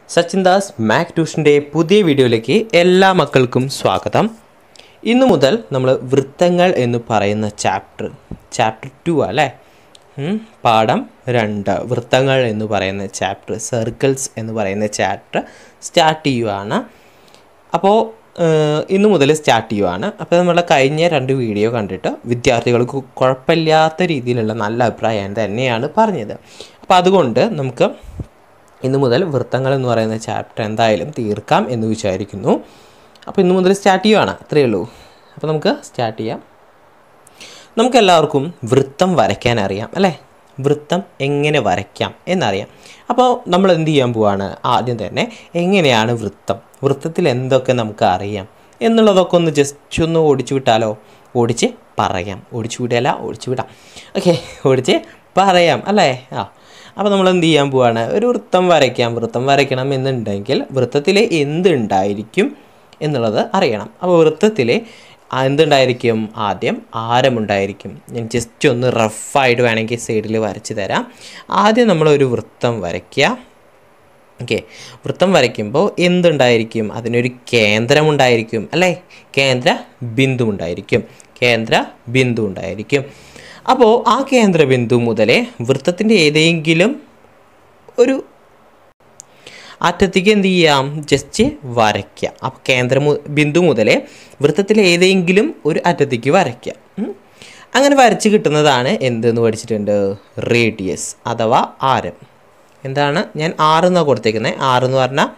Sachin Das Mac ട്യൂഷൻ്റെ പുതിയ വീഡിയോയിലേക്ക് എല്ലാ മക്കൾക്കും സ്വാഗതം ഇന്നു മുതൽ നമ്മൾ വൃത്തങ്ങൾ എന്ന് പറയുന്ന ചാപ്റ്റർ ചാപ്റ്റർ ടു അല്ലേ ഉം, പാഠം രണ്ട് വൃത്തങ്ങൾ എന്ന് പറയുന്ന ചാപ്റ്റർ സർക്കിൾസ് എന്ന് പറയുന്ന ചാപ്റ്റർ സ്റ്റാർട്ട് ചെയ്യുവാണ് അപ്പോൾ ഇന്നു മുതൽ സ്റ്റാർട്ട് ചെയ്യുവാണ് അപ്പോൾ നമ്മളെ കഴിഞ്ഞ രണ്ട് വീഡിയോ കണ്ടിട്ട് വിദ്യാർത്ഥികൾക്ക് കുഴപ്പമില്ലാത്ത രീതിയിലുള്ള നല്ല അഭിപ്രായം തന്നെയാണ് പറഞ്ഞത് അപ്പോൾ അതുകൊണ്ട് നമുക്ക് ഇന്നു മുതൽ വൃത്തങ്ങൾ എന്ന് പറയുന്ന ചാപ്റ്റർ എന്തായാലും തീർക്കാം എന്ന് വിചാരിക്കുന്നു അപ്പോൾ ഇന്നു മുതൽ സ്റ്റാർട്ട് ചെയ്യുവാണ് അത്രയേ ഉള്ളൂ അപ്പോൾ നമുക്ക് സ്റ്റാർട്ട് ചെയ്യാം നമുക്കെല്ലാവർക്കും വൃത്തം വരയ്ക്കാൻ അറിയാം അല്ലേ വൃത്തം എങ്ങനെ വരയ്ക്കാം എന്നറിയാം അപ്പോൾ നമ്മൾ എന്ത് ചെയ്യാൻ പോവാണ് ആദ്യം തന്നെ എങ്ങനെയാണ് വൃത്തം വൃത്തത്തിൽ എന്തൊക്കെ നമുക്ക് അറിയാം എന്നുള്ളതൊക്കെ ഒന്ന് ജസ്റ്റ് ഒന്ന് ഓടിച്ചു വിട്ടാലോ ഓടിച്ച് പറയാം ഓടിച്ചു വിടല്ല ഓടിച്ചു വിടാം ഓക്കെ ഓടിച്ച് പറയാം അല്ലേ ആ അപ്പോൾ നമ്മൾ എന്ത് ചെയ്യാൻ പോവാണ് ഒരു വൃത്തം വരയ്ക്കാം വൃത്തം വരയ്ക്കണം എന്നുണ്ടെങ്കിൽ വൃത്തത്തിൽ എന്തുണ്ടായിരിക്കും എന്നുള്ളത് അറിയണം അപ്പോൾ വൃത്തത്തിൽ എന്തുണ്ടായിരിക്കും ആദ്യം ആരമുണ്ടായിരിക്കും ഞാൻ ജസ്റ്റ് ഒന്ന് റഫായിട്ട് വേണമെങ്കിൽ സൈഡിൽ വരച്ച് തരാം ആദ്യം നമ്മളൊരു വൃത്തം വരയ്ക്കുക ഓക്കെ വൃത്തം വരയ്ക്കുമ്പോൾ എന്തുണ്ടായിരിക്കും അതിനൊരു കേന്ദ്രമുണ്ടായിരിക്കും അല്ലേ കേന്ദ്ര ബിന്ദു ഉണ്ടായിരിക്കും കേന്ദ്ര ബിന്ദു ഉണ്ടായിരിക്കും അപ്പോൾ ആ കേന്ദ്ര ബിന്ദു മുതലേ വൃത്തത്തിൻ്റെ ഏതെങ്കിലും ഒരു അറ്റത്തേക്ക് എന്ത് ചെയ്യാം ജസ്റ്റ് വരയ്ക്കുക അപ്പോൾ കേന്ദ്ര മു- ബിന്ദു മുതലേ വൃത്തത്തിലെ ഏതെങ്കിലും ഒരു അറ്റത്തേക്ക് വരയ്ക്കുക ഉം. അങ്ങനെ വരച്ച് കിട്ടുന്നതാണ് എന്തെന്ന് പഠിച്ചിട്ടുണ്ട് റേഡിയസ് അഥവാ ആരം എന്താണ് ഞാൻ ആറ് എന്നാണ് കൊടുത്തേക്കുന്നത് ആറ് എന്ന് പറഞ്ഞാൽ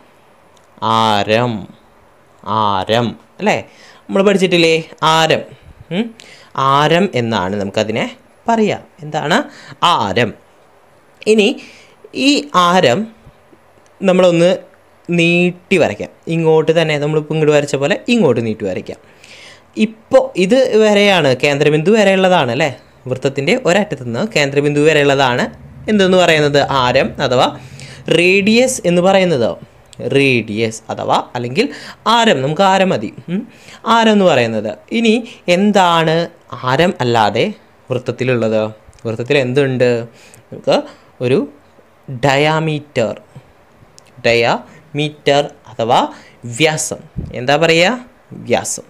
ആരം ആരം അല്ലേ നമ്മൾ പഠിച്ചിട്ടില്ലേ ആരം ഉം. ആരം എന്നാണ് നമുക്കതിനെ പറയാം എന്താണ് ആരം ഇനി ഈ ആരം നമ്മളൊന്ന് നീട്ടി വരയ്ക്കാം ഇങ്ങോട്ട് തന്നെ നമ്മളിപ്പോൾ ഇങ്ങോട്ട് വരച്ച പോലെ ഇങ്ങോട്ട് നീട്ടി വരയ്ക്കാം ഇപ്പോൾ ഇത് വരെയാണ് കേന്ദ്രബിന്ദു വരെയുള്ളതാണ് അല്ലേ വൃത്തത്തിൻ്റെ ഒരറ്റത്തു നിന്ന് കേന്ദ്രബിന്ദു വരെയുള്ളതാണ് എന്തെന്ന് പറയുന്നത് ആരം അഥവാ റേഡിയസ് എന്ന് പറയുന്നത് റേഡിയസ് അഥവാ അല്ലെങ്കിൽ ആരം നമുക്ക് ആരം മതി ഉം. ആരം എന്ന് പറയുന്നത് ഇനി എന്താണ് ആരം അല്ലാതെ വൃത്തത്തിലുള്ളത് വൃത്തത്തിൽ എന്തുണ്ട് നമുക്ക് ഒരു ഡയാമീറ്റർ ഡയാമീറ്റർ അഥവാ വ്യാസം എന്താ പറയുക വ്യാസം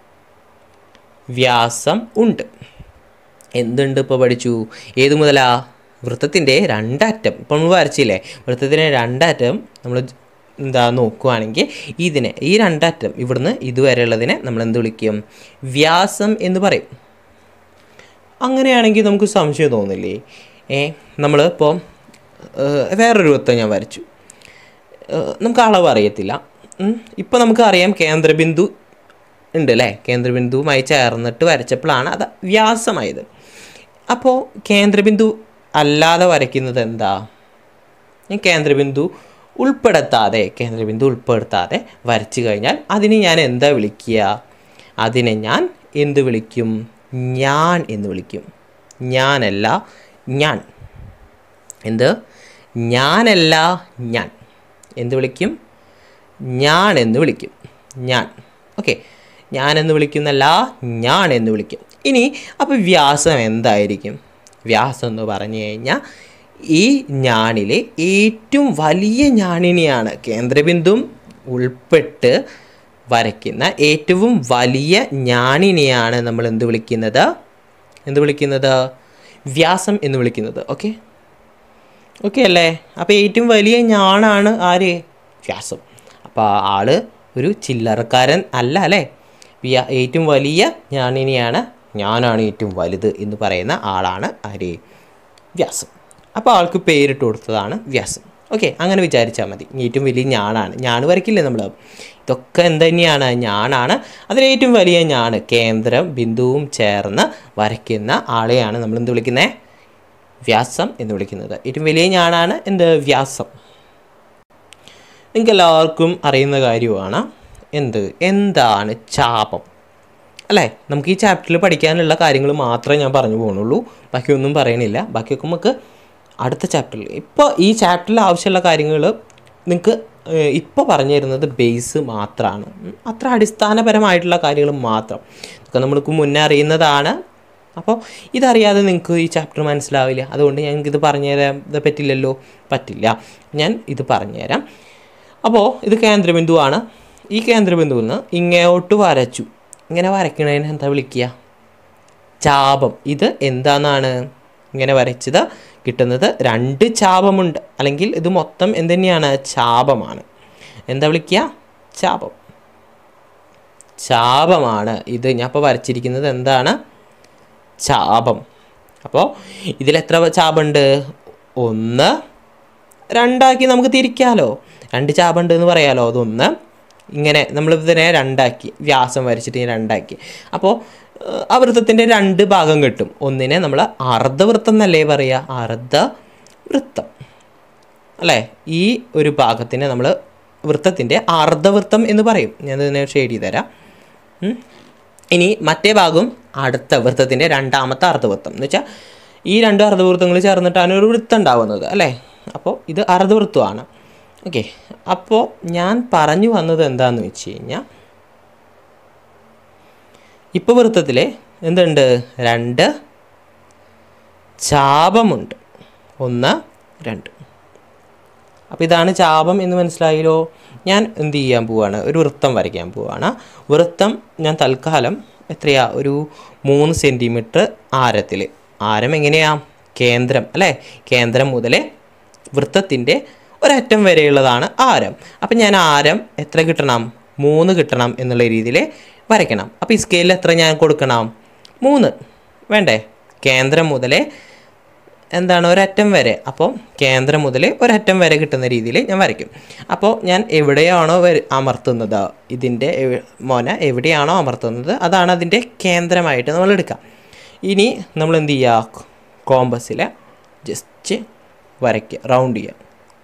വ്യാസം ഉണ്ട് എന്തുണ്ട് ഇപ്പോൾ പഠിച്ചു ഏത് മുതലാ വൃത്തത്തിൻ്റെ രണ്ടറ്റം ഇപ്പോൾ നമ്മൾ വരച്ചില്ലേ വൃത്തത്തിൻ്റെ രണ്ടറ്റം നമ്മൾ എന്താ നോക്കുവാണെങ്കിൽ ഇതിനെ ഈ രണ്ടറ്റം ഇവിടുന്ന് ഇതുവരെയുള്ളതിനെ നമ്മൾ എന്ത് വിളിക്കും വ്യാസം എന്ന് പറയും അങ്ങനെയാണെങ്കിൽ നമുക്ക് സംശയം തോന്നില്ലേ ഏ നമ്മൾ ഇപ്പോൾ വേറൊരു വൃത്തം ഞാൻ വരച്ചു ഏഹ് നമുക്ക് അളവ് അറിയത്തില്ല ഇപ്പോൾ നമുക്ക് അറിയാം കേന്ദ്രബിന്ദു ഉണ്ട് അല്ലേ കേന്ദ്രബിന്ദുവുമായി ചേർന്നിട്ട് വരച്ചപ്പോഴാണ് അത് വ്യാസമായത് അപ്പോൾ കേന്ദ്രബിന്ദു അല്ലാതെ വരയ്ക്കുന്നത് എന്താ ഞാൻ കേന്ദ്രബിന്ദു ഉൾപ്പെടുത്താതെ കേന്ദ്രബിന്ദു ഉൾപ്പെടുത്താതെ വരച്ചു കഴിഞ്ഞാൽ അതിനെ ഞാൻ എന്താ വിളിക്കുക അതിനെ ഞാൻ എന്ത് വിളിക്കും ഞാൻ എന്ന് വിളിക്കും ഞാനല്ല ഞാൻ എന്ത് ഞാനല്ല ഞാൻ എന്ത് വിളിക്കും ഞാൻ എന്ന് വിളിക്കും ഞാൻ ഓക്കെ ഞാൻ എന്ന് വിളിക്കുന്നല്ല ഞാൻ എന്ന് വിളിക്കും ഇനി അപ്പോൾ വ്യാസം എന്തായിരിക്കും വ്യാസം എന്ന് പറഞ്ഞു കഴിഞ്ഞാൽ ഈ ഞാണിലെ ഏറ്റവും വലിയ ഞാണിനെയാണ് കേന്ദ്രബിന്ദുവും ഉൾപ്പെട്ട് വരയ്ക്കുന്ന ഏറ്റവും വലിയ ഞാണിനെയാണ് നമ്മൾ എന്ത് വിളിക്കുന്നത് എന്ത് വിളിക്കുന്നത് വ്യാസം എന്ന് വിളിക്കുന്നത് ഓക്കെ ഓക്കെ അല്ലേ അപ്പോൾ ഏറ്റവും വലിയ ഞാണാണ് ആര് വ്യാസം അപ്പോൾ ആള് ഒരു ചില്ലറക്കാരൻ അല്ല അല്ലേ വ്യ ഏറ്റവും വലിയ ഞാണിനെയാണ് ഞാനാണ് ഏറ്റവും വലുത് എന്ന് പറയുന്ന ആളാണ് ആര് വ്യാസം അപ്പോൾ ആൾക്ക് പേരിട്ട് കൊടുത്തതാണ് വ്യാസം ഓക്കെ അങ്ങനെ വിചാരിച്ചാൽ മതി ഏറ്റവും വലിയ ഞാണാണ് ഞാണ് വരയ്ക്കില്ലേ നമ്മൾ ഇതൊക്കെ എന്ത് തന്നെയാണ് ഞാണാണ് അതിൽ ഏറ്റവും വലിയ ഞാണ് കേന്ദ്രം ബിന്ദുവും ചേർന്ന് വരയ്ക്കുന്ന ആളെയാണ് നമ്മൾ എന്ത് വിളിക്കുന്നത് വ്യാസം എന്ന് വിളിക്കുന്നത് ഏറ്റവും വലിയ ഞാനാണ് എന്ത് വ്യാസം നിങ്ങൾക്ക് എല്ലാവർക്കും അറിയുന്ന കാര്യമാണ് എന്ത് എന്താണ് ചാപം അല്ലേ നമുക്ക് ഈ ചാപ്റ്ററിൽ പഠിക്കാനുള്ള കാര്യങ്ങൾ മാത്രമേ ഞാൻ പറഞ്ഞു പോകുന്നുള്ളൂ ബാക്കിയൊന്നും പറയണില്ല ബാക്കിയൊക്കെ നമുക്ക് അടുത്ത ചാപ്റ്ററിൽ ഇപ്പോൾ ഈ ചാപ്റ്ററിൽ ആവശ്യമുള്ള കാര്യങ്ങൾ നിങ്ങൾക്ക് ഇപ്പോൾ പറഞ്ഞു തരുന്നത് ബേസ് മാത്രമാണ് ഉം, അത്ര അടിസ്ഥാനപരമായിട്ടുള്ള കാര്യങ്ങൾ മാത്രം ഇതൊക്കെ നമ്മൾക്ക് മുന്നേ അറിയുന്നതാണ് അപ്പോൾ ഇതറിയാതെ നിങ്ങൾക്ക് ഈ ചാപ്റ്റർ മനസ്സിലാവില്ല അതുകൊണ്ട് ഞാൻ ഇത് പറഞ്ഞു തരാൻ ഇത് പറ്റില്ലല്ലോ പറ്റില്ല ഞാൻ ഇത് പറഞ്ഞുതരാം അപ്പോൾ ഇത് കേന്ദ്രബിന്ദുവാണ് ഈ കേന്ദ്രബിന്ദുവിൽ നിന്ന് ഇങ്ങോട്ട് വരച്ചു ഇങ്ങനെ വരയ്ക്കണതിന് എന്താ വിളിക്കുക ചാപം ഇത് എന്താണെന്നാണ് ഇങ്ങനെ വരച്ചത് കിട്ടുന്നത് രണ്ട് ചാപമുണ്ട് അല്ലെങ്കിൽ ഇത് മൊത്തം എന്ത് തന്നെയാണ് ചാപമാണ് എന്താ വിളിക്കുക ചാപം ചാപമാണ് ഇത് ഞാൻ ഇപ്പോൾ വരച്ചിരിക്കുന്നത് എന്താണ് ചാപം അപ്പോൾ ഇതിൽ എത്ര ചാപമുണ്ട് ഒന്ന് രണ്ടാക്കി നമുക്ക് തിരിക്കാലോ രണ്ട് ചാപമുണ്ട് എന്ന് പറയാലോ അതൊന്ന് ഇങ്ങനെ നമ്മൾ ഇതിനെ രണ്ടാക്കി വ്യാസം വരച്ചിട്ട് ഇങ്ങനെ രണ്ടാക്കി അപ്പോൾ ഏഹ്, ആ വൃത്തത്തിൻ്റെ രണ്ട് ഭാഗം കിട്ടും ഒന്നിനെ നമ്മൾ അർദ്ധവൃത്തം എന്നല്ലേ പറയുക അർദ്ധവൃത്തം അല്ലേ ഈ ഒരു ഭാഗത്തിനെ നമ്മൾ വൃത്തത്തിൻ്റെ അർദ്ധവൃത്തം എന്ന് പറയും ഞാൻ ഇതിനെ ഷെയ്ഡ് ചെയ്ത് തരാം ഉം. ഇനി മറ്റേ ഭാഗം അടുത്ത വൃത്തത്തിൻ്റെ രണ്ടാമത്തെ അർദ്ധവൃത്തം എന്ന് വെച്ചാൽ ഈ രണ്ട് അർദ്ധവൃത്തങ്ങൾ ചേർന്നിട്ടാണ് ഒരു വൃത്തം ഉണ്ടാവുന്നത് അല്ലേ അപ്പോൾ ഇത് അർദ്ധവൃത്തമാണ് ഓക്കെ അപ്പോൾ ഞാൻ പറഞ്ഞു വന്നത് എന്താണെന്ന് വെച്ച് കഴിഞ്ഞാൽ ഇപ്പോൾ വൃത്തത്തിൽ എന്തുണ്ട് രണ്ട് ചാപമുണ്ട് ഒന്ന് രണ്ട് അപ്പോൾ ഇതാണ് ചാപം എന്ന് മനസ്സിലായല്ലോ ഞാൻ എന്ത് ചെയ്യാൻ പോവാണ് ഒരു വൃത്തം വരയ്ക്കാൻ പോവാണ് വൃത്തം ഞാൻ തൽക്കാലം എത്രയാ ഒരു മൂന്ന് സെൻറ്റിമീറ്റർ ആരത്തിൽ ആരം എങ്ങനെയാ കേന്ദ്രം അല്ലേ കേന്ദ്രം മുതൽ വൃത്തത്തിൻ്റെ ഒരറ്റം വരെയുള്ളതാണ് ആരം അപ്പം ഞാൻ ആരം എത്ര കിട്ടണം മൂന്ന് കിട്ടണം എന്നുള്ള രീതിയിൽ വരയ്ക്കണം അപ്പോൾ ഈ സ്കെയിലിൽ എത്ര ഞാൻ കൊടുക്കണം മൂന്ന് വേണ്ടേ കേന്ദ്രം മുതലേ എന്താണ് ഒരറ്റം വരെ അപ്പോൾ കേന്ദ്രം മുതൽ ഒരറ്റം വരെ കിട്ടുന്ന രീതിയിൽ ഞാൻ വരയ്ക്കും അപ്പോൾ ഞാൻ എവിടെയാണോ വര അമർത്തുന്നത് ഇതിൻ്റെ എവി- മോന എവിടെയാണോ അമർത്തുന്നത് അതാണ് അതിൻ്റെ കേന്ദ്രമായിട്ട് നമ്മൾ എടുക്കാം ഇനി നമ്മൾ എന്ത് ചെയ്യുക കോമ്പസിൽ ജസ്റ്റ് വരയ്ക്കുക റൗണ്ട് ചെയ്യുക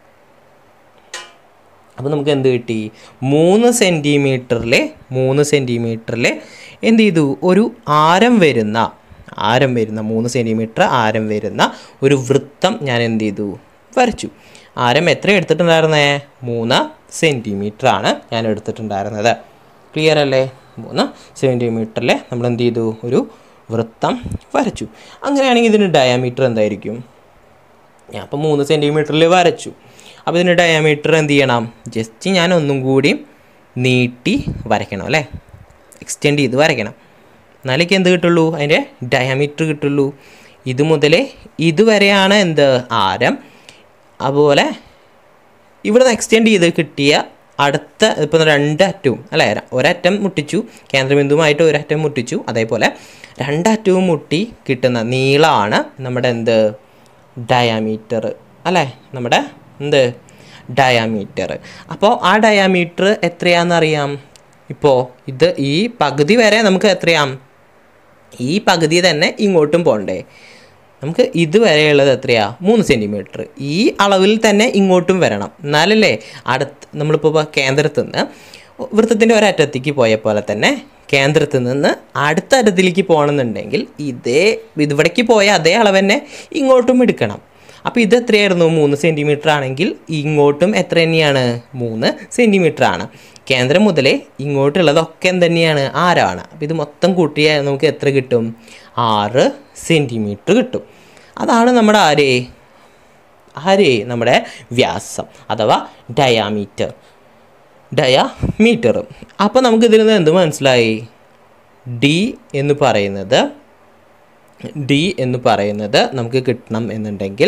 അപ്പോൾ നമുക്ക് എന്ത് കിട്ടി മൂന്ന് സെൻറ്റിമീറ്ററിൽ മൂന്ന് സെൻറ്റിമീറ്ററിൽ എന്ത് ചെയ്തു ഒരു ആരം വരുന്ന ആരം വരുന്ന മൂന്ന് സെൻറ്റിമീറ്റർ ആരം വരുന്ന ഒരു വൃത്തം ഞാൻ എന്ത് ചെയ്തു വരച്ചു ആരം എത്ര എടുത്തിട്ടുണ്ടായിരുന്നേ മൂന്ന് സെൻറ്റിമീറ്റർ ആണ് ഞാൻ എടുത്തിട്ടുണ്ടായിരുന്നത് ക്ലിയർ അല്ലേ മൂന്ന് സെൻറ്റിമീറ്ററിൽ നമ്മൾ എന്ത് ചെയ്തു ഒരു വൃത്തം വരച്ചു അങ്ങനെയാണെങ്കിൽ ഇതിന് ഡയാമീറ്റർ എന്തായിരിക്കും ഞാൻ അപ്പോൾ മൂന്ന് സെൻറ്റിമീറ്ററിൽ വരച്ചു അപ്പോൾ ഇതിൻ്റെ ഡയാമീറ്റർ എന്ത് ചെയ്യണം ജസ്റ്റ് ഞാൻ ഒന്നും കൂടി നീട്ടി വരയ്ക്കണം അല്ലേ എക്സ്റ്റെൻഡ് ചെയ്ത് വരയ്ക്കണം എന്നാലേക്ക് എന്ത് കിട്ടുള്ളൂ അതിൻ്റെ ഡയാമീറ്റർ കിട്ടുള്ളൂ ഇത് മുതൽ ഇതുവരെയാണ് എന്ത് ആരം അതുപോലെ ഇവിടുന്ന് എക്സ്റ്റെൻഡ് ചെയ്ത് കിട്ടിയ അടുത്ത ഇപ്പം രണ്ട് അറ്റവും അല്ലേ ര- ഒരറ്റം മുട്ടിച്ചു കേന്ദ്രബിന്ദുവുമായിട്ട് ഒരറ്റം മുട്ടിച്ചു അതേപോലെ രണ്ടറ്റവും മുട്ടി കിട്ടുന്ന നീളമാണ് നമ്മുടെ എന്ത് ഡയാമീറ്റർ അല്ലേ നമ്മുടെ എന്ത് ഡയാമീറ്റർ അപ്പോൾ ആ ഡയാമീറ്റർ എത്രയാണെന്നറിയാം ഇപ്പോൾ ഇത് ഈ പകുതി വരെ നമുക്ക് എത്രയാം ഈ പകുതി തന്നെ ഇങ്ങോട്ടും പോകണ്ടേ നമുക്ക് ഇതുവരെയുള്ളത് എത്രയാ മൂന്ന് സെൻറ്റിമീറ്റർ ഈ അളവിൽ തന്നെ ഇങ്ങോട്ടും വരണം എന്നാലല്ലേ അടുത്ത് നമ്മളിപ്പോൾ കേന്ദ്രത്തിൽ നിന്ന് വൃത്തത്തിൻ്റെ ഒരറ്റത്തേക്ക് പോയ പോലെ തന്നെ കേന്ദ്രത്തിൽ നിന്ന് അടുത്ത അറ്റത്തിലേക്ക് പോകണമെന്നുണ്ടെങ്കിൽ ഇതേ ഇവിടേക്ക് പോയ അതേ അളവ് തന്നെ ഇങ്ങോട്ടും എടുക്കണം അപ്പോൾ ഇത് എത്രയായിരുന്നു മൂന്ന് സെൻറ്റിമീറ്റർ ആണെങ്കിൽ ഇങ്ങോട്ടും എത്ര തന്നെയാണ് മൂന്ന് സെൻറ്റിമീറ്റർ ആണ് കേന്ദ്രം മുതലേ ഇങ്ങോട്ടുള്ളതൊക്കെ എന്ത് തന്നെയാണ് ആരാണ് അപ്പോൾ ഇത് മൊത്തം കൂട്ടിയാൽ നമുക്ക് എത്ര കിട്ടും ആറ് സെൻറ്റിമീറ്റർ കിട്ടും അതാണ് നമ്മുടെ ആരേ ആരേ നമ്മുടെ വ്യാസം അഥവാ ഡയാമീറ്റർ ഡയാമീറ്റർ അപ്പോൾ നമുക്ക് ഇതിൽ നിന്ന് എന്ത് മനസ്സിലായി ഡി എന്ന് പറയുന്നത് ഡി എന്ന് പറയുന്നത് നമുക്ക് കിട്ടണം എന്നുണ്ടെങ്കിൽ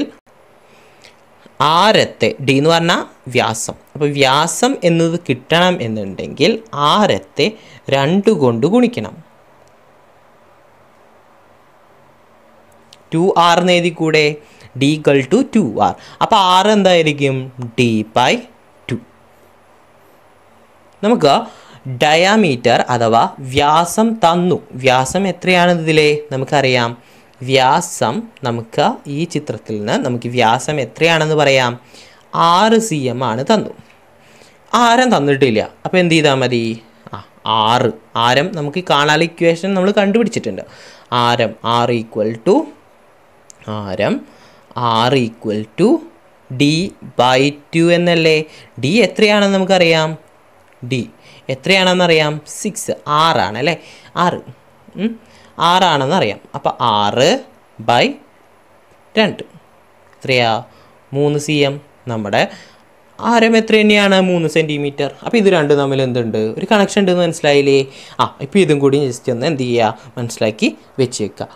ആരത്തെ ഡി എന്ന് പറഞ്ഞാൽ വ്യാസം അപ്പോൾ വ്യാസം എന്നത് കിട്ടണം എന്നുണ്ടെങ്കിൽ ആരത്തെ രണ്ട് കൊണ്ട് ഗുണിക്കണം ടു ആർ എന്ന് എഴുതി കൂടെ D equal to two R അപ്പോൾ ആറ് എന്തായിരിക്കും ഡി ബൈ ടു നമുക്ക് ഡയാമീറ്റർ അഥവാ വ്യാസം തന്നു വ്യാസം എത്രയാണ് ഇതിലെ നമുക്കറിയാം വ്യാസം നമുക്ക് ഈ ചിത്രത്തിൽ നിന്ന് നമുക്ക് വ്യാസം എത്രയാണെന്ന് പറയാം ആറ് സി എം ആണ് തന്നു ആരം തന്നിട്ടില്ല അപ്പോൾ എന്ത് ചെയ്താൽ മതി ആ ആറ് ആരം നമുക്ക് ഈ കാണാൻ ഇക്വേഷൻ നമ്മൾ കണ്ടുപിടിച്ചിട്ടുണ്ട് ആരം ആറ് ഈക്വൽ ടു ആരം R equal to D by two എന്നല്ലേ ഡി എത്രയാണെന്ന് നമുക്കറിയാം ഡി എത്രയാണെന്നറിയാം സിക്സ് ആറാണ് അല്ലേ ആറ് ഉം. ആറാണെന്ന് അറിയാം അപ്പോൾ ആറ് ബൈ രണ്ട് എത്രയാ മൂന്ന് സി എം നമ്മുടെ ആരം എത്ര തന്നെയാണ് മൂന്ന് സെൻറ്റിമീറ്റർ അപ്പോൾ ഇത് രണ്ടും തമ്മിൽ എന്തുണ്ട് ഒരു കണക്ഷൻ ഉണ്ടെന്ന് മനസ്സിലായില്ലേ ആ ഇപ്പോൾ ഇതും കൂടി ജസ്റ്റ് ഒന്ന് എന്ത് ചെയ്യുക മനസ്സിലാക്കി വെച്ചേക്കുക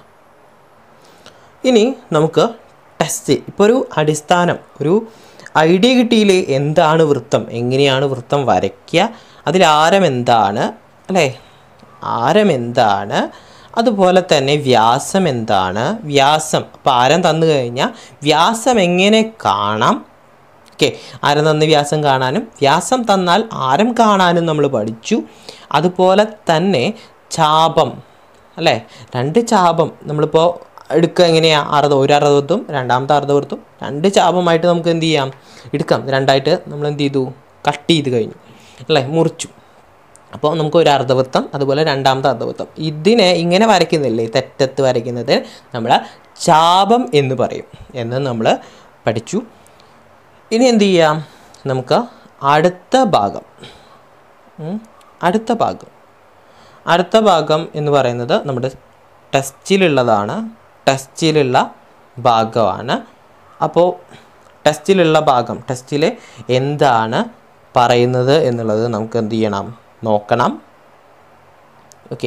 ഇനി നമുക്ക് ടെസ്റ്റ് ഇപ്പോൾ ഒരു അടിസ്ഥാനം ഒരു ഐഡിയ കിട്ടിയില്ലേ എന്താണ് വൃത്തം എങ്ങനെയാണ് വൃത്തം വരയ്ക്കുക അതിൽ ആരം എന്താണ് അല്ലേ ആരം എന്താണ് അതുപോലെ തന്നെ വ്യാസം എന്താണ് വ്യാസം അപ്പോൾ ആരം തന്നു കഴിഞ്ഞാൽ വ്യാസം എങ്ങനെ കാണാം ഓക്കെ ആരം തന്ന് വ്യാസം കാണാനും വ്യാസം തന്നാൽ ആരം കാണാനും നമ്മൾ പഠിച്ചു അതുപോലെ തന്നെ ചാപം അല്ലേ രണ്ട് ചാപം നമ്മളിപ്പോൾ എടുക്കുക എങ്ങനെയാണ് അറുപത് ഒരു അറുപതും രണ്ടാമത്തെ അറുപതും രണ്ട് ചാപമായിട്ട് നമുക്ക് എന്ത് ചെയ്യാം എടുക്കാം രണ്ടായിട്ട് നമ്മൾ എന്ത് ചെയ്തു കട്ട് ചെയ്ത് കഴിഞ്ഞു അല്ലേ മുറിച്ചു അപ്പോൾ നമുക്ക് ഒരു അർദ്ധവൃത്തം അതുപോലെ രണ്ടാമത്തെ അർദ്ധവൃത്തം ഇതിനെ ഇങ്ങനെ വരയ്ക്കുന്നില്ലേ തെറ്റത്ത് വരയ്ക്കുന്നത് നമ്മൾ ചാപം എന്ന് പറയും എന്ന് നമ്മൾ പഠിച്ചു ഇനി എന്ത് ചെയ്യാം നമുക്ക് അടുത്ത ഭാഗം ഉം, അടുത്ത ഭാഗം അടുത്ത ഭാഗം എന്ന് പറയുന്നത് നമ്മുടെ ടെസ്റ്റിലുള്ളതാണ് ടെസ്റ്റിലുള്ള ഭാഗമാണ് അപ്പോൾ ടെസ്റ്റിലുള്ള ഭാഗം ടെസ്റ്റിൽ എന്താണ് പറയുന്നത് എന്നുള്ളത് നമുക്ക് എന്ത് ചെയ്യണം നോക്കണം ഓക്കെ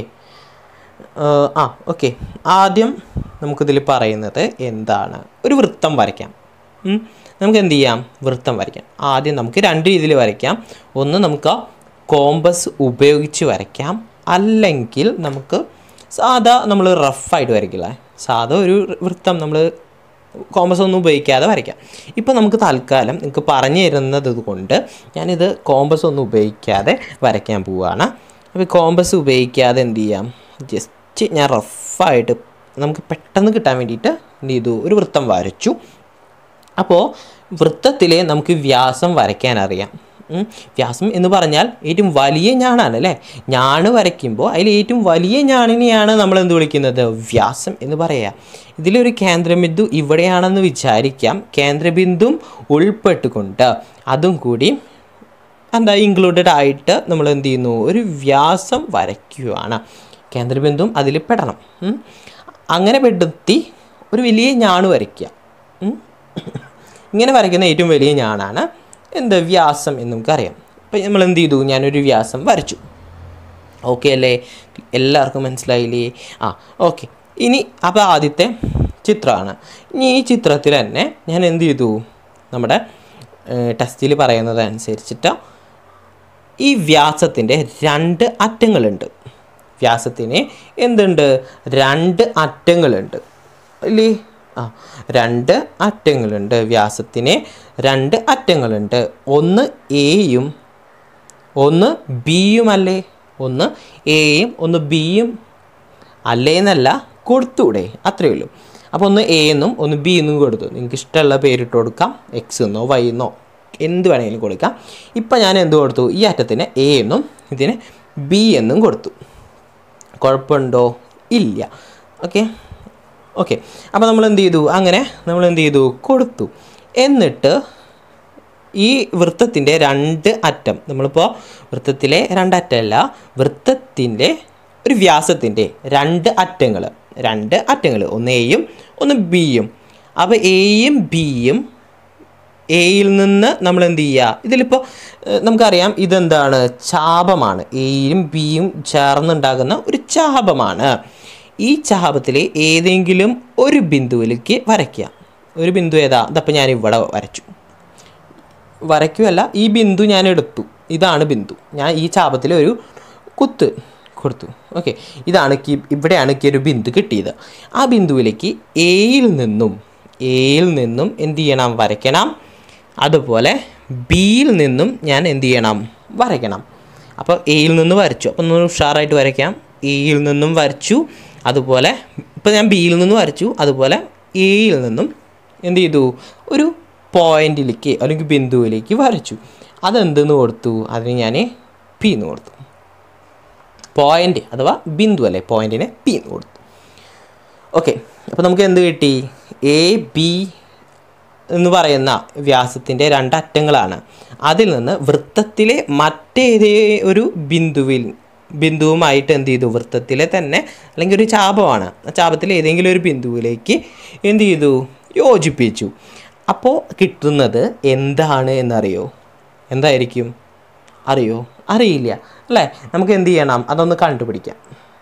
ആ ഓക്കെ ആദ്യം നമുക്കിതിൽ പറയുന്നത് എന്താണ് ഒരു വൃത്തം വരയ്ക്കാം ഉം. നമുക്ക് എന്ത് ചെയ്യാം വൃത്തം വരയ്ക്കാം ആദ്യം നമുക്ക് രണ്ട് രീതിയിൽ വരയ്ക്കാം ഒന്ന് നമുക്ക് കോമ്പസ് ഉപയോഗിച്ച് വരയ്ക്കാം അല്ലെങ്കിൽ നമുക്ക് സാധാ നമ്മൾ റഫായിട്ട് വരയ്ക്കില്ല സാധാ ഒരു വൃത്തം നമ്മൾ കോമ്പസ് ഒന്നും ഉപയോഗിക്കാതെ വരയ്ക്കാം ഇപ്പോൾ നമുക്ക് തൽക്കാലം നിങ്ങൾക്ക് പറഞ്ഞു തരുന്നത് കൊണ്ട് ഞാനിത് കോമ്പസ് ഒന്നും ഉപയോഗിക്കാതെ വരയ്ക്കാൻ പോവുകയാണ് അപ്പോൾ കോമ്പസ് ഉപയോഗിക്കാതെ എന്ത് ചെയ്യാം ജസ്റ്റ് ഞാൻ റഫായിട്ട് നമുക്ക് പെട്ടെന്ന് കിട്ടാൻ വേണ്ടിയിട്ട് എന്ത് ചെയ്തു ഒരു വൃത്തം വരച്ചു അപ്പോൾ വൃത്തത്തിൽ നമുക്ക് വ്യാസം വരയ്ക്കാൻ അറിയാം ഉം. വ്യാസം എന്ന് പറഞ്ഞാൽ ഏറ്റവും വലിയ ഞാണാണ് അല്ലേ ഞാണ് വരയ്ക്കുമ്പോൾ അതിൽ ഏറ്റവും വലിയ ഞാണിനെയാണ് നമ്മൾ എന്ത് വിളിക്കുന്നത് വ്യാസം എന്ന് പറയുക ഇതിലൊരു കേന്ദ്രബിന്ദു ഇവിടെയാണെന്ന് വിചാരിക്കാം കേന്ദ്രബിന്ദുവും ഉൾപ്പെട്ടുകൊണ്ട് അതും കൂടി എന്താ ഇൻക്ലൂഡഡ് ആയിട്ട് നമ്മൾ എന്ത് ചെയ്യുന്നു ഒരു വ്യാസം വരയ്ക്കുകയാണ് കേന്ദ്രബിന്ദുവും അതിൽ പെടണം ഉം. അങ്ങനെ പെടുത്തി ഒരു വലിയ ഞാണ് വരയ്ക്കുക ഉം. ഇങ്ങനെ വരയ്ക്കുന്ന ഏറ്റവും വലിയ ഞാനാണ് എന്ത് വ്യാസം എന്ന് നമുക്കറിയാം അപ്പം നമ്മൾ എന്ത് ചെയ്തു ഞാനൊരു വ്യാസം വരച്ചു ഓക്കെ അല്ലേ എല്ലാവർക്കും മനസ്സിലായില്ലേ ആ ഓക്കെ ഇനി അപ്പോൾ ആദ്യത്തെ ചിത്രമാണ് ഇനി ഈ ചിത്രത്തിൽ തന്നെ ഞാൻ എന്ത് ചെയ്തു നമ്മുടെ ടെസ്റ്റിൽ പറയുന്നത് അനുസരിച്ചിട്ട് ഈ വ്യാസത്തിൻ്റെ രണ്ട് അറ്റങ്ങളുണ്ട് വ്യാസത്തിന് എന്തുണ്ട് രണ്ട് അറ്റങ്ങളുണ്ട് അല്ലേ ആ രണ്ട് അറ്റങ്ങളുണ്ട് വ്യാസത്തിന് രണ്ട് അറ്റങ്ങളുണ്ട് ഒന്ന് എയും ഒന്ന് ബിയും അല്ലേ ഒന്ന് എയും ഒന്ന് ബിയും അല്ലേ എന്നല്ല കൊടുത്തൂടെ അത്രയേ ഉള്ളൂ അപ്പോൾ ഒന്ന് എ എന്നും ഒന്ന് ബി എന്നും കൊടുത്തു നിങ്ങൾക്ക് ഇഷ്ടമുള്ള പേരിട്ട് കൊടുക്കാം എക്സ് എന്നോ വൈ എന്നോ എന്ത് വേണമെങ്കിലും കൊടുക്കാം ഇപ്പം ഞാൻ എന്ത് കൊടുത്തു ഈ അറ്റത്തിന് എ എന്നും ഇതിന് ബി എന്നും കൊടുത്തു കുഴപ്പമുണ്ടോ ഇല്ല ഓക്കെ ഓക്കെ അപ്പോൾ നമ്മൾ എന്ത് ചെയ്തു അങ്ങനെ നമ്മൾ എന്ത് ചെയ്തു കൊടുത്തു എന്നിട്ട് ഈ വൃത്തത്തിൻ്റെ രണ്ട് അറ്റം നമ്മളിപ്പോൾ വൃത്തത്തിലെ രണ്ട് അറ്റമല്ല വൃത്തത്തിൻ്റെ ഒരു വ്യാസത്തിൻ്റെ രണ്ട് അറ്റങ്ങൾ രണ്ട് അറ്റങ്ങൾ ഒന്ന് എയും ഒന്ന് ബിയും അപ്പോൾ എയും ബിയും എയിൽ നിന്ന് നമ്മൾ എന്ത് ചെയ്യുക ഇതിലിപ്പോൾ ഏഹ്, നമുക്കറിയാം ഇതെന്താണ് ചാപമാണ് എയും ബിയും ചേർന്നുണ്ടാകുന്ന ഒരു ചാപമാണ് ഈ ചാപത്തിൽ ഏതെങ്കിലും ഒരു ബിന്ദുവിലേക്ക് വരയ്ക്കുക ഒരു ബിന്ദു ഏതാ ഇതപ്പോൾ ഞാൻ ഇവിടെ വരച്ചു വരയ്ക്കുകയല്ല ഈ ബിന്ദു ഞാൻ എടുത്തു ഇതാണ് ബിന്ദു ഞാൻ ഈ ചാപത്തിൽ ഒരു കുത്ത് കൊടുത്തു ഓക്കെ ഇതാണ് എനിക്ക് ഇവിടെയാണ് എനിക്ക് ഒരു ബിന്ദു കിട്ടിയത് ആ ബിന്ദുവിലേക്ക് എയിൽ നിന്നും എയിൽ നിന്നും എന്ത് ചെയ്യണം വരയ്ക്കണം അതുപോലെ ബിയിൽ നിന്നും ഞാൻ എന്ത് ചെയ്യണം വരയ്ക്കണം അപ്പോൾ എയിൽ നിന്ന് വരച്ചു അപ്പോൾ ഒന്ന് ഉഷാറായിട്ട് വരയ്ക്കാം എയിൽ നിന്നും വരച്ചു അതുപോലെ ഇപ്പോൾ ഞാൻ ബിയിൽ നിന്ന് വരച്ചു അതുപോലെ എയിൽ നിന്നും എന്ത് ചെയ്തു ഒരു പോയിന്റിലേക്ക് അല്ലെങ്കിൽ ബിന്ദുവിലേക്ക് വരച്ചു അതെന്തെന്ന് കൊടുത്തു അതിന് ഞാൻ പി എന്ന് കൊടുത്തു പോയിന്റ് അഥവാ ബിന്ദു അല്ലേ പോയിന്റിനെ പി എന്ന് കൊടുത്തു ഓക്കെ അപ്പോൾ നമുക്ക് എന്ത് കിട്ടി എ ബി എന്ന് പറയുന്ന വ്യാസത്തിൻ്റെ രണ്ടറ്റങ്ങളാണ് അതിൽ നിന്ന് വൃത്തത്തിലെ മറ്റേതേ ഒരു ബിന്ദുവിൽ ബിന്ദുവുമായിട്ട് എന്ത് ചെയ്തു വൃത്തത്തിലെ തന്നെ അല്ലെങ്കിൽ ഒരു ചാപമാണ് ആ ചാപത്തിലെ ഏതെങ്കിലും ഒരു ബിന്ദുവിലേക്ക് എന്ത് ചെയ്തു യോജിപ്പിച്ചു അപ്പോൾ കിട്ടുന്നത് എന്താണ് എന്നറിയോ എന്തായിരിക്കും അറിയോ അറിയില്ല അല്ലേ നമുക്ക് എന്ത് ചെയ്യണം അതൊന്ന് കണ്ടുപിടിക്കാം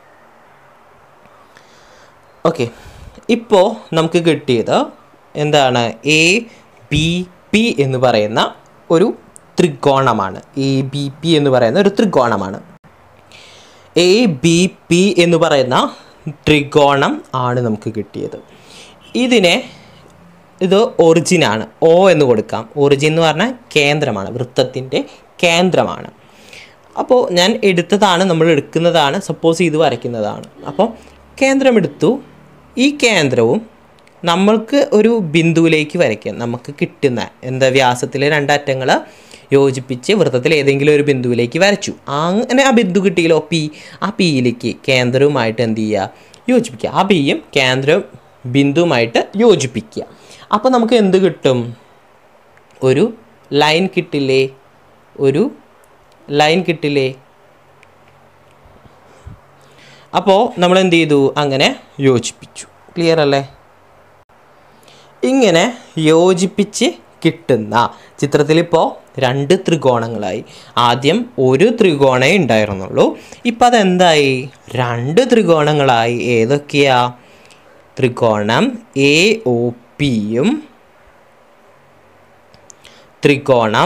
ഓക്കെ ഇപ്പോൾ നമുക്ക് കിട്ടിയത് എന്താണ് എ ബി പി എന്ന് പറയുന്ന ഒരു ത്രികോണമാണ് എ ബി പി എന്ന് പറയുന്ന ഒരു ത്രികോണമാണ് എ ബി പി എന്ന് പറയുന്ന ത്രികോണം ആണ് നമുക്ക് കിട്ടിയത് ഇതിനെ ഇത് ഒറിജിനാണ് ഒ എന്ന് കൊടുക്കാം ഒറിജിൻ എന്ന് പറഞ്ഞാൽ കേന്ദ്രമാണ് വൃത്തത്തിൻ്റെ കേന്ദ്രമാണ് അപ്പോൾ ഞാൻ എടുത്തതാണ് നമ്മൾ എടുക്കുന്നതാണ് സപ്പോസ് ഇത് വരയ്ക്കുന്നതാണ് അപ്പോൾ കേന്ദ്രം എടുത്തു ഈ കേന്ദ്രവും നമ്മൾക്ക് ഒരു ബിന്ദുവിലേക്ക് വരയ്ക്കാം നമുക്ക് കിട്ടുന്ന എന്താ വ്യാസത്തിലെ രണ്ടറ്റങ്ങൾ യോജിപ്പിച്ച് വൃത്തത്തിൽ ഏതെങ്കിലും ഒരു ബിന്ദുവിലേക്ക് വരച്ചു അങ്ങനെ ആ ബിന്ദു കിട്ടിയല്ലോ പി ആ പിയിലേക്ക് കേന്ദ്രവുമായിട്ട് എന്ത് ചെയ്യുക യോജിപ്പിക്കുക ആ പിയും കേന്ദ്രവും ബിന്ദുവുമായിട്ട് യോജിപ്പിക്കുക അപ്പോൾ നമുക്ക് എന്ത് കിട്ടും ഒരു ലൈൻ കിട്ടില്ലേ ഒരു ലൈൻ കിട്ടില്ലേ അപ്പോൾ നമ്മൾ എന്ത് ചെയ്തു അങ്ങനെ യോജിപ്പിച്ചു ക്ലിയർ അല്ലേ ഇങ്ങനെ യോജിപ്പിച്ച് കിട്ടുന്ന ചിത്രത്തിൽ ഇപ്പോൾ രണ്ട് ത്രികോണങ്ങളായി ആദ്യം ഒരു ത്രികോണേ ഉണ്ടായിരുന്നുള്ളൂ ഇപ്പം അതെന്തായി രണ്ട് ത്രികോണങ്ങളായി ഏതൊക്കെയാ ത്രികോണം എ ഒ പിയും ത്രികോണം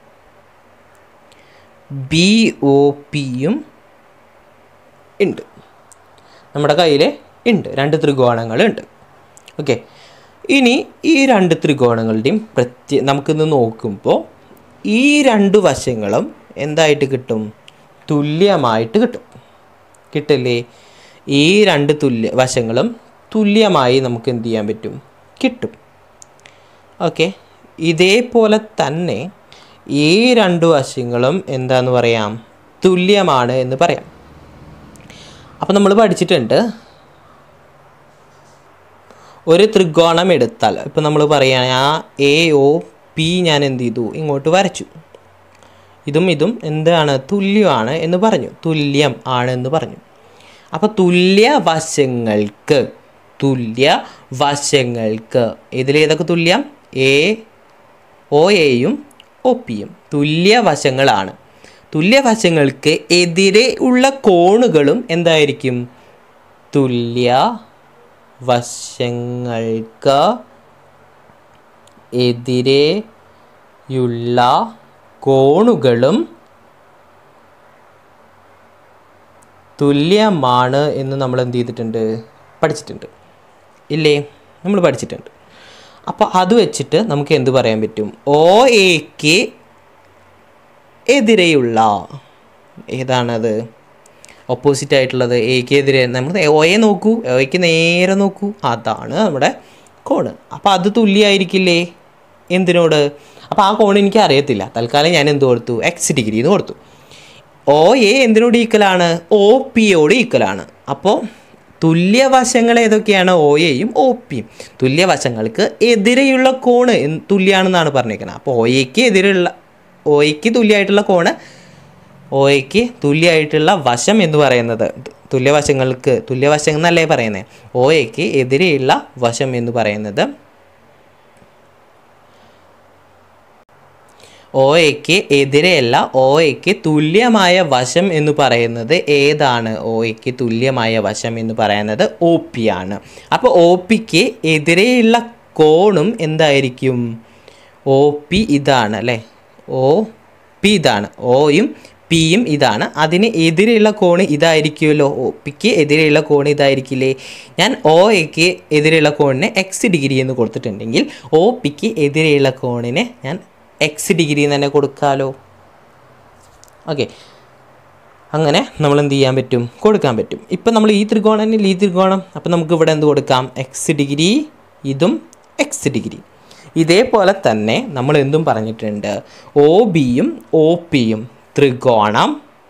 ബി ഒ പിയും ഉണ്ട് നമ്മുടെ കയ്യിൽ ഉണ്ട് രണ്ട് ത്രികോണങ്ങളുണ്ട് ഓക്കെ ഇനി ഈ രണ്ട് ത്രികോണങ്ങളുടെയും പ്രത്യേക നമുക്കിന്ന് നോക്കുമ്പോൾ ഈ രണ്ട് വശങ്ങളും എന്തായിട്ട് കിട്ടും തുല്യമായിട്ട് കിട്ടും കിട്ടില്ലേ ഈ രണ്ട് തുല്യ വശങ്ങളും തുല്യമായി നമുക്ക് എന്ത് ചെയ്യാൻ പറ്റും കിട്ടും ഓക്കെ ഇതേപോലെ തന്നെ ഈ രണ്ട് വശങ്ങളും എന്താന്ന് പറയാം തുല്യമാണ് എന്ന് പറയാം അപ്പോൾ നമ്മൾ പഠിച്ചിട്ടുണ്ട് ഒരു ത്രികോണം എടുത്താൽ ഇപ്പോൾ നമ്മൾ പറയുകയാണ് ആ എ ഒ പി ഞാൻ എന്ത് ചെയ്തു ഇങ്ങോട്ട് വരച്ചു ഇതും ഇതും എന്താണ് തുല്യമാണ് എന്ന് പറഞ്ഞു തുല്യം ആണ് എന്ന് പറഞ്ഞു അപ്പോൾ തുല്യ വശങ്ങൾക്ക് തുല്യ വശങ്ങൾക്ക് ഇതിലേതൊക്കെ തുല്യം എ ഒ എയും ഒ പിയും തുല്യ വശങ്ങളാണ് തുല്യ വശങ്ങൾക്ക് എതിരെ ഉള്ള കോണുകളും എന്തായിരിക്കും തുല്യ വശങ്ങൾക്ക് എതിരെയുള്ള കോണുകളും തുല്യമാണ് എന്ന് നമ്മൾ എന്ത് ചെയ്തിട്ടുണ്ട് പഠിച്ചിട്ടുണ്ട് ഇല്ലേ നമ്മൾ പഠിച്ചിട്ടുണ്ട് അപ്പോൾ അത് വെച്ചിട്ട് നമുക്ക് എന്ത് പറയാൻ പറ്റും ഒ എക്ക് എതിരെയുള്ള ഏതാണത് ഓപ്പോസിറ്റ് ആയിട്ടുള്ളത് എക്ക് എതിരെ നമ്മൾ ഒയെ നോക്കൂ ഒയ്ക്ക് നേരെ നോക്കൂ അതാണ് നമ്മുടെ കോണ് അപ്പോൾ അത് തുല്യമായിരിക്കില്ലേ എന്തിനോട് അപ്പോൾ ആ കോൺ എനിക്ക് അറിയത്തില്ല തൽക്കാലം ഞാൻ എന്ത് കൊടുത്തു എക്സ് ഡിഗ്രി എന്ന് കൊടുത്തു ഒ എ എന്തിനോട് ഈക്വലാണ് ഒ പിയോട് ഈക്വലാണ് അപ്പോൾ തുല്യവശങ്ങൾ ഏതൊക്കെയാണ് ഒ എയും ഒ പിയും തുല്യവശങ്ങൾക്ക് എതിരെയുള്ള കോണ് എന്ത് തുല്യാണെന്നാണ് പറഞ്ഞേക്കുന്നത് അപ്പോൾ ഒ എക്ക് എതിരെയുള്ള ഒ എക്ക് തുല്യമായിട്ടുള്ള കോണ് ഒ എക്ക് തുല്യമായിട്ടുള്ള വശം എന്ന് പറയുന്നത് തുല്യവശങ്ങൾക്ക് തുല്യവശം എന്നല്ലേ പറയുന്നത് ഒ എക്ക് എതിരെയുള്ള വശം എന്ന് പറയുന്നത് ഒ എക്ക് എതിരെയല്ല ഒ എക്ക് തുല്യമായ വശം എന്ന് പറയുന്നത് ഏതാണ് ഒ എക്ക് തുല്യമായ വശം എന്ന് പറയുന്നത് ഒ പി ആണ് അപ്പോൾ ഒ പിക്ക് എതിരെയുള്ള കോണും എന്തായിരിക്കും ഒ പി ഇതാണ് അല്ലേ ഒ പി ഇതാണ് ഒയും പിയും ഇതാണ് അതിന് എതിരെയുള്ള കോണ് ഇതായിരിക്കുമല്ലോ ഒ പിക്ക് എതിരെയുള്ള കോണ് ഇതായിരിക്കില്ലേ ഞാൻ ഒ എക്ക് എതിരെയുള്ള കോണിന് എക്സ് ഡിഗ്രി എന്ന് കൊടുത്തിട്ടുണ്ടെങ്കിൽ ഒ പിക്ക് എതിരെയുള്ള കോണിന് ഞാൻ എക്സ് ഡിഗ്രി തന്നെ കൊടുക്കാമല്ലോ ഓക്കെ അങ്ങനെ നമ്മൾ എന്ത് ചെയ്യാൻ പറ്റും കൊടുക്കാൻ പറ്റും ഇപ്പം നമ്മൾ ഈ ത്രികോണനിൽ ഈ ത്രികോണം അപ്പം നമുക്ക് ഇവിടെ എന്ത് കൊടുക്കാം എക്സ് ഡിഗ്രി ഇതും എക്സ് ഡിഗ്രി ഇതേപോലെ തന്നെ നമ്മൾ എന്തും പറഞ്ഞിട്ടുണ്ട് ഒ ബിയും ഒ പിയും ത്രികോണം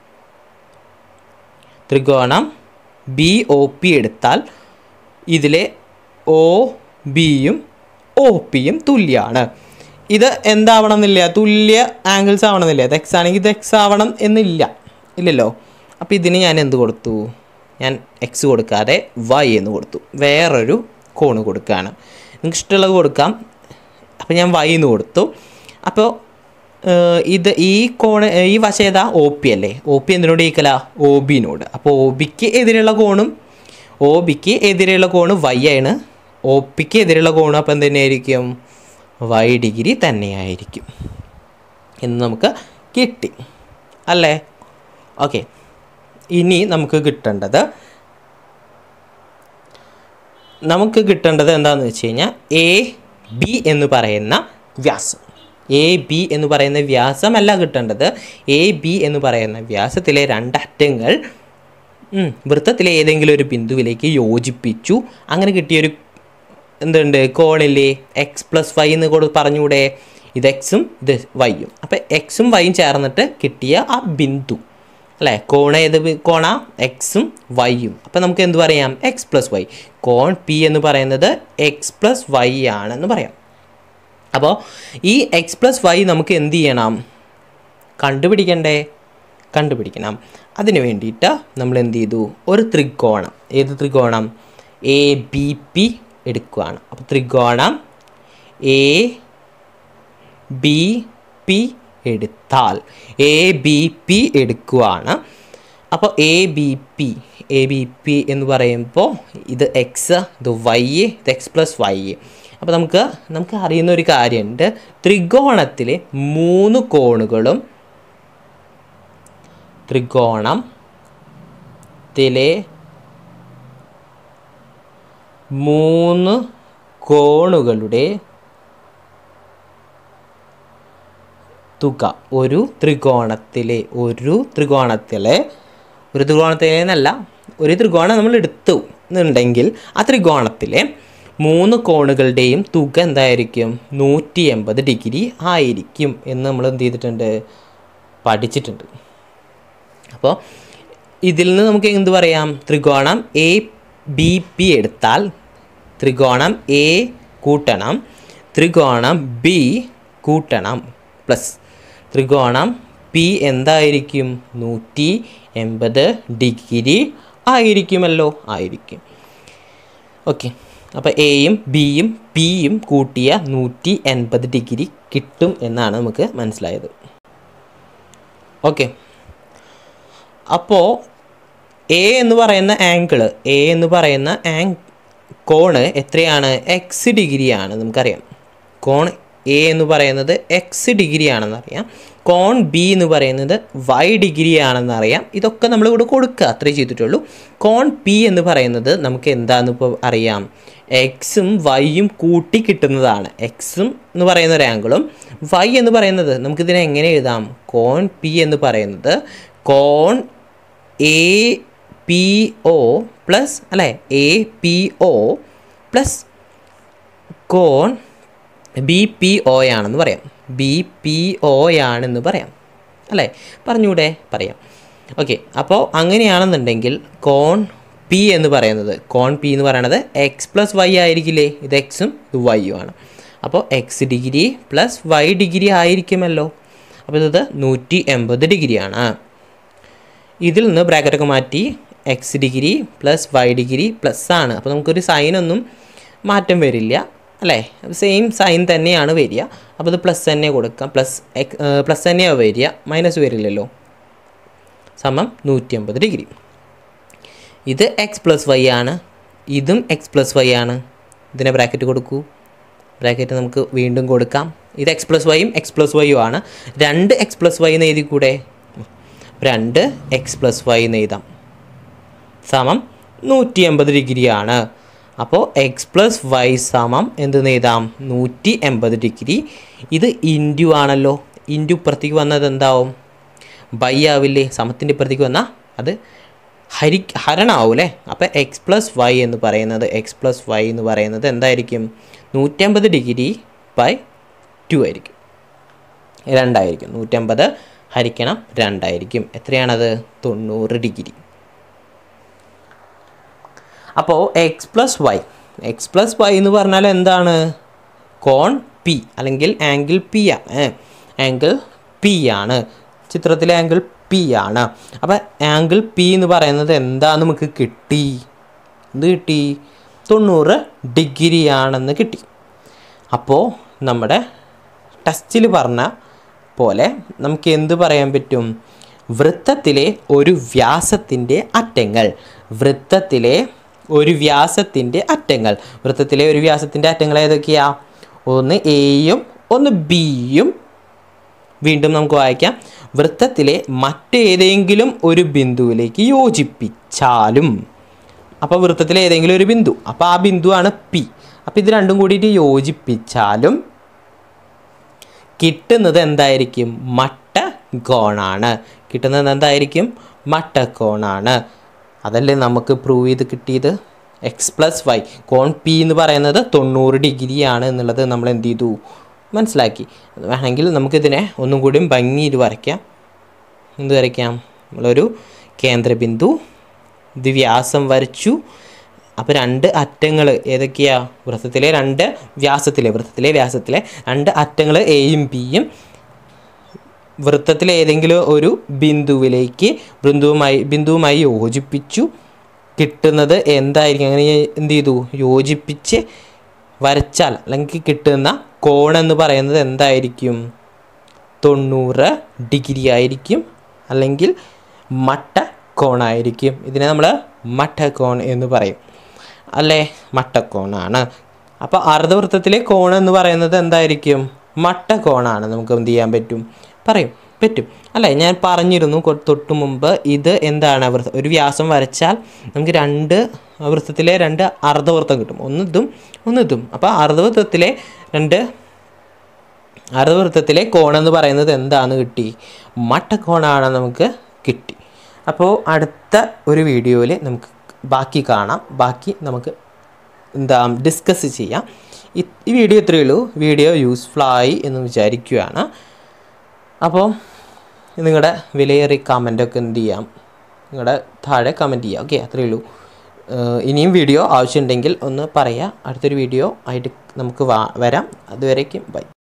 ത്രികോണം ബി ഒ പി എടുത്താൽ ഇതിലെ ഒ ബിയും ഒ പിയും തുല്യമാണ് ഇത് എന്താവണം എന്നില്ല തുല്യ ആംഗിൾസ് ആവണമെന്നില്ല ഇത് എക്സ് ആണെങ്കിൽ ഇത് എക്സ് ആവണം എന്നില്ല ഇല്ലല്ലോ അപ്പോൾ ഇതിന് ഞാൻ എന്ത് കൊടുത്തു ഞാൻ എക്സ് കൊടുക്കാതെ വൈ എന്ന് കൊടുത്തു വേറൊരു കോണ് കൊടുക്കുകയാണ് നിങ്ങൾക്ക് ഇഷ്ടമുള്ളത് കൊടുക്കാം അപ്പോൾ ഞാൻ വൈ എന്ന് കൊടുത്തു അപ്പോൾ ഏഹ്, ഇത് ഈ കോണ് ഈ വശം ഏതാ ഒ പി അല്ലേ ഒ പി എന്തിനോട് ഈക്കല ഒ ബിനോട് അപ്പോൾ ഒ ബിക്ക് എതിരെയുള്ള കോണും ഒ ബിക്ക് എതിരെയുള്ള കോണ് വൈ ആണ് ഒ പിക്ക് എതിരെയുള്ള കോണും അപ്പോൾ എന്ത് തന്നെയായിരിക്കും വൈ ഡിഗ്രി തന്നെയായിരിക്കും എന്ന് നമുക്ക് കിട്ടി അല്ലേ ഓക്കെ ഇനി നമുക്ക് കിട്ടേണ്ടത് നമുക്ക് കിട്ടേണ്ടത് എന്താണെന്ന് വെച്ച് കഴിഞ്ഞാൽ എ ബി എന്ന് പറയുന്ന വ്യാസം എ ബി എന്ന് പറയുന്ന വ്യാസമല്ല കിട്ടേണ്ടത് എ ബി എന്ന് പറയുന്ന വ്യാസത്തിലെ രണ്ടറ്റങ്ങൾ ഉം, വൃത്തത്തിലെ ഏതെങ്കിലും ഒരു ബിന്ദുവിലേക്ക് യോജിപ്പിച്ചു അങ്ങനെ കിട്ടിയൊരു എന്തുണ്ട് കോണില്ലേ എക്സ് പ്ലസ് വൈ എന്ന് കൂടെ പറഞ്ഞൂടെ ഇത് എക്സും ഇത് വൈയും അപ്പം എക്സും വൈയും ചേർന്നിട്ട് കിട്ടിയ ആ ബിന്ദു അല്ലേ കോണ ഏത് ബി- കോണ എക്സും വൈയും അപ്പം നമുക്ക് എന്ത് പറയാം എക്സ് പ്ലസ് വൈ കോൺ പി എന്ന് പറയുന്നത് എക്സ് പ്ലസ് വൈ ആണെന്ന് പറയാം അപ്പോൾ ഈ എക്സ് പ്ലസ് വൈ നമുക്ക് എന്ത് ചെയ്യണം കണ്ടുപിടിക്കണ്ടേ കണ്ടുപിടിക്കണം അതിന് വേണ്ടിയിട്ട് നമ്മൾ എന്ത് ചെയ്തു ഒരു ത്രികോണം ഏത് ത്രികോണം എ ബി പി എടുക്കുകയാണ് അപ്പോൾ ത്രികോണം എ ബി പി എടുത്താൽ എ ബി പി എടുക്കുകയാണ് അപ്പോൾ A B P A B P എന്ന് പറയുമ്പോൾ ഇത് എക്സ് ഇത് വൈ ഇത് എക്സ് പ്ലസ് വൈ അപ്പോൾ നമുക്ക് നമുക്ക് അറിയുന്ന ഒരു കാര്യമുണ്ട് ത്രികോണത്തിലെ മൂന്ന് കോണുകളും ത്രികോണത്തിലെ മൂന്ന് കോണുകളുടെ തുക ഒരു ത്രികോണത്തിലെ ഒരു ത്രികോണത്തിലെ ഒരു ത്രികോണത്തിലെ എന്നല്ല ഒരു ത്രികോണം നമ്മൾ എടുത്തു എന്നുണ്ടെങ്കിൽ ആ ത്രികോണത്തിലെ മൂന്ന് കോണുകളുടെയും തുക എന്തായിരിക്കും നൂറ്റി എൺപത് ഡിഗ്രി ആയിരിക്കും എന്ന് നമ്മൾ എന്ത് ചെയ്തിട്ടുണ്ട് പഠിച്ചിട്ടുണ്ട് അപ്പോൾ ഇതിൽ നിന്ന് നമുക്ക് എന്ത് പറയാം ത്രികോണം എ ബി പി എടുത്താൽ ത്രികോണം എ കൂട്ടണം ത്രികോണം ബി കൂട്ടണം പ്ലസ് ത്രികോണം പി എന്തായിരിക്കും നൂറ്റി എൺപത് ഡിഗ്രി ആയിരിക്കുമല്ലോ ആയിരിക്കും ഓക്കെ അപ്പോൾ എയും ബിയും പിയും കൂട്ടിയ നൂറ്റി എൺപത് ഡിഗ്രി കിട്ടും എന്നാണ് നമുക്ക് മനസ്സിലായത് ഓക്കെ അപ്പോൾ എ എന്ന് പറയുന്ന ആംഗിള് എ എന്ന് പറയുന്ന ആങ് കോണ് എത്രയാണ് എക്സ് ഡിഗ്രിയാണ് നമുക്കറിയാം കോൺ എ എന്ന് പറയുന്നത് എക്സ് ഡിഗ്രി ആണെന്ന് അറിയാം കോൺ ബി എന്ന് പറയുന്നത് വൈ ഡിഗ്രി ആണെന്ന് അറിയാം ഇതൊക്കെ നമ്മൾ ഇവിടെ കൊടുക്കുക അത്രേ ചെയ്തിട്ടുള്ളൂ കോൺ പി എന്ന് പറയുന്നത് നമുക്ക് എന്താണെന്ന് ഇപ്പോൾ അറിയാം എക്സും വൈയും കൂട്ടി കിട്ടുന്നതാണ് എക്സും എന്ന് പറയുന്ന ഒരു ആംഗിളും വൈ എന്ന് പറയുന്നത് നമുക്കിതിനെ എങ്ങനെ എഴുതാം കോൺ പി എന്ന് പറയുന്നത് കോൺ എ പി ഒ പ്ലസ് അല്ലേ എ പി ഒ പ്ലസ് കോൺ ബി പി ഒ ആണെന്ന് പറയാം ബി പി ഒ ആണെന്ന് പറയാം അല്ലേ പറഞ്ഞൂടെ പറയാം ഓക്കെ അപ്പോൾ അങ്ങനെയാണെന്നുണ്ടെങ്കിൽ കോൺ പി എന്ന് പറയുന്നത് കോൺ പി എന്ന് പറയുന്നത് എക്സ് പ്ലസ് വൈ ആയിരിക്കില്ലേ ഇത് എക്സും ഇത് വൈയും ആണ് അപ്പോൾ X degree plus Y degree ആയിരിക്കുമല്ലോ അപ്പോൾ ഇത് നൂറ്റി എൺപത് ഡിഗ്രിയാണ് ഇതിൽ നിന്ന് ബ്രാക്കറ്റൊക്കെ മാറ്റി X degree plus Y degree plus ആണ് അപ്പോൾ നമുക്കൊരു സൈനൊന്നും മാറ്റം വരില്ല അല്ലേ സെയിം സൈൻ തന്നെയാണ് വരിക അപ്പോൾ ഇത് പ്ലസ് തന്നെ കൊടുക്കാം പ്ലസ് എക്സ് പ്ലസ് തന്നെയാണ് വരിക മൈനസ് വരില്ലല്ലോ സമം നൂറ്റി അമ്പത് ഡിഗ്രി ഇത് എക്സ് പ്ലസ് വൈ ആണ് ഇതും എക്സ് പ്ലസ് വൈ ആണ് ഇതിനെ ബ്രാക്കറ്റ് കൊടുക്കൂ ബ്രാക്കറ്റ് നമുക്ക് വീണ്ടും കൊടുക്കാം ഇത് എക്സ് പ്ലസ് വൈയും എക്സ് പ്ലസ് വൈയും ആണ് രണ്ട് എക്സ് പ്ലസ് വൈ എന്ന് എഴുതി കൂടെ രണ്ട് എക്സ് പ്ലസ് വൈ എന്ന് എഴുതാം സമം നൂറ്റി എൺപത് ഡിഗ്രിയാണ് അപ്പോൾ എക്സ് പ്ലസ് വൈ സമം എന്തെന്ന് എഴുതാം നൂറ്റി എൺപത് ഡിഗ്രി ഇത് ഇൻറ്റു ആണല്ലോ ഇൻറ്റു ഇപ്പുറത്തേക്ക് വന്നത് എന്താവും ബൈ ആവില്ലേ സമത്തിൻ്റെ ഇപ്പുറത്തേക്ക് വന്നാൽ അത് ഹരി ഹരണമാവൂലേ അപ്പോൾ എക്സ് പ്ലസ് വൈ എന്ന് പറയുന്നത് എക്സ് പ്ലസ് വൈ എന്ന് പറയുന്നത് എന്തായിരിക്കും നൂറ്റമ്പത് ഡിഗ്രി ബൈ ടു ആയിരിക്കും രണ്ടായിരിക്കും നൂറ്റമ്പത് ഹരിക്കണം രണ്ടായിരിക്കും എത്രയാണത് തൊണ്ണൂറ് ഡിഗ്രി അപ്പോൾ X plus Y X plus Y എന്ന് പറഞ്ഞാൽ എന്താണ് കോൺ പി അല്ലെങ്കിൽ ആംഗിൾ പി ആണ് ആംഗിൾ പി ആണ് ചിത്രത്തിലെ ആംഗിൾ പി ആണ് അപ്പോൾ ആംഗിൾ പി എന്ന് പറയുന്നത് എന്താ നമുക്ക് കിട്ടി എന്ത് കിട്ടി തൊണ്ണൂറ് ഡിഗ്രി ആണെന്ന് കിട്ടി അപ്പോൾ നമ്മുടെ ടെസ്റ്റിൽ പറഞ്ഞ പോലെ നമുക്ക് എന്ത് പറയാൻ പറ്റും വൃത്തത്തിലെ ഒരു വ്യാസത്തിൻ്റെ അറ്റങ്ങൾ വൃത്തത്തിലെ ഒരു വ്യാസത്തിൻ്റെ അറ്റങ്ങൾ വൃത്തത്തിലെ ഒരു വ്യാസത്തിൻ്റെ അറ്റങ്ങൾ ഏതൊക്കെയാ ഒന്ന് എയും ഒന്ന് ബിയും വീണ്ടും നമുക്ക് വായിക്കാം വൃത്തത്തിലെ മറ്റേതെങ്കിലും ഒരു ബിന്ദുവിലേക്ക് യോജിപ്പിച്ചാലും അപ്പോൾ വൃത്തത്തിലെ ഏതെങ്കിലും ഒരു ബിന്ദു അപ്പോൾ ആ ബിന്ദുവാണ് പി അപ്പോൾ ഇത് രണ്ടും കൂടിയിട്ട് യോജിപ്പിച്ചാലും കിട്ടുന്നത് എന്തായിരിക്കും മട്ട കോണാണ് കിട്ടുന്നത് എന്തായിരിക്കും മട്ട കോണാണ് അതല്ലേ നമുക്ക് പ്രൂവ് ചെയ്ത് കിട്ടിയത് എക്സ് പ്ലസ് വൈ കോൺ പി എന്ന് പറയുന്നത് തൊണ്ണൂറ് ഡിഗ്രിയാണ് എന്നുള്ളത് നമ്മൾ എന്ത് ചെയ്തു മനസ്സിലാക്കി വേണമെങ്കിൽ നമുക്കിതിനെ ഒന്നും കൂടിയും ഭംഗിയിൽ വരയ്ക്കാം എന്ത് വരയ്ക്കാം നമ്മളൊരു കേന്ദ്രബിന്ദു ഇത് വ്യാസം വരച്ചു അപ്പോൾ രണ്ട് അറ്റങ്ങൾ ഏതൊക്കെയാ വൃത്തത്തിലെ രണ്ട് വ്യാസത്തിലെ വൃത്തത്തിലെ വ്യാസത്തിലെ രണ്ട് അറ്റങ്ങൾ എയും ബിയും വൃത്തത്തിലെ ഏതെങ്കിലും ഒരു ബിന്ദുവിലേക്ക് ബിന്ദുവുമായി ബിന്ദുവുമായി യോജിപ്പിച്ചു കിട്ടുന്നത് എന്തായിരിക്കും അങ്ങനെ എന്ത് ചെയ്തു യോജിപ്പിച്ച് വരച്ചാൽ അല്ലെങ്കിൽ കിട്ടുന്ന കോണെന്ന് പറയുന്നത് എന്തായിരിക്കും തൊണ്ണൂറ് ഡിഗ്രി ആയിരിക്കും അല്ലെങ്കിൽ മട്ട കോണായിരിക്കും ഇതിനെ നമ്മൾ മട്ടക്കോൺ എന്ന് പറയും അല്ലേ മട്ടക്കോണാണ് അപ്പോൾ അർദ്ധവൃത്തത്തിലെ കോൺ എന്ന് പറയുന്നത് എന്തായിരിക്കും മട്ടക്കോണാണ് നമുക്ക് എന്ത് ചെയ്യാൻ പറ്റും പറയും പറ്റും അല്ലേ ഞാൻ പറഞ്ഞിരുന്നു കൊ- തൊട്ട് മുമ്പ് ഇത് എന്താണ് വൃത്ത ഒരു വ്യാസം വരച്ചാൽ നമുക്ക് രണ്ട് വൃത്തത്തിലെ രണ്ട് അർദ്ധവൃത്തം കിട്ടും ഒന്ന് ഇതും ഒന്ന് ഇതും അപ്പോൾ അർദ്ധവൃത്തത്തിലെ രണ്ട് അർദ്ധവൃത്തത്തിലെ കോണെന്ന് പറയുന്നത് എന്താന്ന് കിട്ടി മട്ടക്കോണാണ് നമുക്ക് കിട്ടി അപ്പോൾ അടുത്ത ഒരു വീഡിയോയിൽ നമുക്ക് ബാക്കി കാണാം ബാക്കി നമുക്ക് എന്താ ഡിസ്കസ് ചെയ്യാം ഈ ഈ വീഡിയോ ഇത്രയേ ഉള്ളൂ വീഡിയോ യൂസ്ഫുൾ ആയി എന്ന് വിചാരിക്കുകയാണ് അപ്പോൾ നിങ്ങളുടെ വിലയേറിയ കമൻ്റൊക്കെ എന്ത് ചെയ്യാം നിങ്ങളുടെ താഴെ കമൻറ്റ് ചെയ്യുക ഓക്കെ അത്രയേ ഉള്ളൂ ഏഹ് ഇനിയും വീഡിയോ ആവശ്യമുണ്ടെങ്കിൽ ഒന്ന് പറയുക അടുത്തൊരു വീഡിയോ ആയിട്ട് നമുക്ക് വാ വരാം അതുവരേക്കും ബൈ